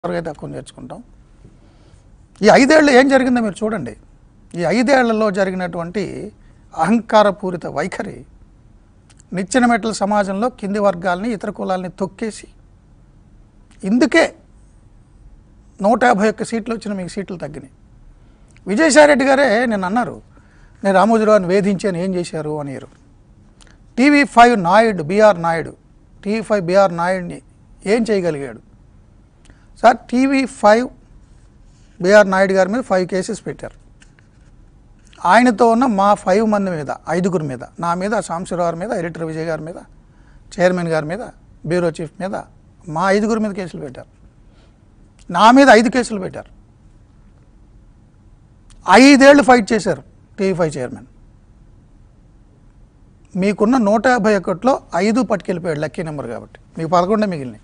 త్వరగా తక్కువ నేర్చుకుంటాం ఈ ఐదేళ్ళు ఏం జరిగిందో మీరు చూడండి ఈ ఐదేళ్లలో జరిగినటువంటి అహంకారపూరిత వైఖరి నిచ్చెన మెట్ల సమాజంలో కింది వర్గాల్ని ఇతర కులాల్ని తొక్కేసి ఇందుకే నూట యాభై ఒక్క సీట్లు వచ్చిన మీకు సీట్లు తగ్గినాయి విజయసాయిరెడ్డి గారే నేను అన్నారు నేను రామోజీరావుని వేధించాను ఏం చేశారు అనేరు TV five Naidu BR Naidu TV five BR నాయుడిని ఏం చేయగలిగాడు sir TV five BR Naidu గారి మీద ఫైవ్ కేసెస్ పెట్టారు ఆయనతో ఉన్న మా ఫైవ్ మంది మీద ఐదుగురు మీద నా మీద సాంశివరావు మీద ఎడిటర్ విజయ్ గారి మీద చైర్మన్ గారి మీద బ్యూరో చీఫ్ మీద మా ఐదుగురు మీద కేసులు పెట్టారు నా మీద ఐదు కేసులు పెట్టారు ఐదేళ్లు ఫైట్ చేశారు టీవీ ఫైవ్ చైర్మన్ మీకున్న నూట యాభై ఒకటిలో ఐదు పట్టుకెళ్ళిపోయాడు లక్కీ నెంబర్ కాబట్టి మీకు పదకొండే మిగిలినాయి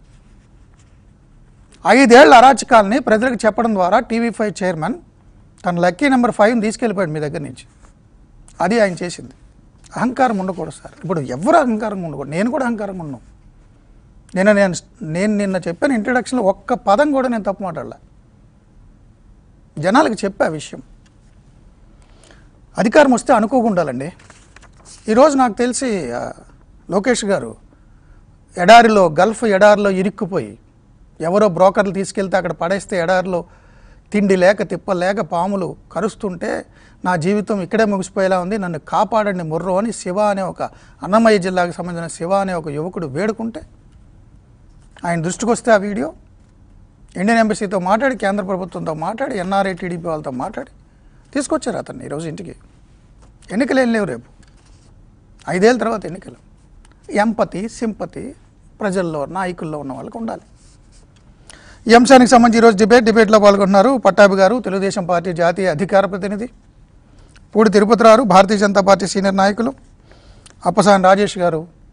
ఐదేళ్ల అరాచకాలని ప్రజలకు చెప్పడం ద్వారా టీవీ ఫైవ్ చైర్మన్ తన లక్కీ నెంబర్ ఫైవ్ని తీసుకెళ్ళిపోయాడు మీ దగ్గర నుంచి అది ఆయన చేసింది అహంకారం ఉండకూడదు సార్ ఇప్పుడు ఎవరు అహంకారంగా ఉండకూడదు నేను కూడా అహంకారంగా ఉన్నాను నేను నేను నేను నిన్న చెప్పిన ఇంట్రడక్షన్లో ఒక్క పదం కూడా నేను తప్పు మాట్లాడలే జనాలకు చెప్పే విషయం అధికారం వస్తే అనుకోకుండాలండి ఈరోజు నాకు తెలిసి ఆ, లోకేష్ గారు ఎడారిలో గల్ఫ్ ఎడారిలో ఇరుక్కుపోయి ఎవరో బ్రోకర్లు తీసుకెళ్తే అక్కడ పడేస్తే ఎడారిలో తిండి లేక తిప్ప లేక పాములు కరుస్తుంటే నా జీవితం ఇక్కడే ముగిసిపోయేలా ఉంది నన్ను కాపాడండి ముర్రో అని శివ అనే ఒక అన్నమయ్య జిల్లాకు సంబంధించిన శివ అనే ఒక యువకుడు వేడుకుంటే ఆయన దృష్టికి వస్తే ఆ వీడియో ఇండియన్ ఎంబసీతో మాట్లాడి కేంద్ర ప్రభుత్వంతో మాట్లాడి ఎన్ఆర్ఐ టీడీపీ వాళ్ళతో మాట్లాడి తీసుకొచ్చారు అతన్ని ఈరోజు ఇంటికి ఎన్నికలు ఏం లేవు రేపు ఐదేళ్ళ తర్వాత ఎన్నికలు ఎంపతి సింపతి ప్రజల్లో నాయకుల్లో ఉన్న వాళ్ళకి ఉండాలి ఈ అంశానికి సంబంధించి ఈరోజు డిబేట్ డిబేట్లో పాల్గొంటున్నారు పట్టాభి గారు తెలుగుదేశం పార్టీ జాతీయ అధికార ప్రతినిధి పూడి తిరుపతిరావు భారతీయ జనతా పార్టీ సీనియర్ నాయకులు అప్పసాని రాజేష్ గారు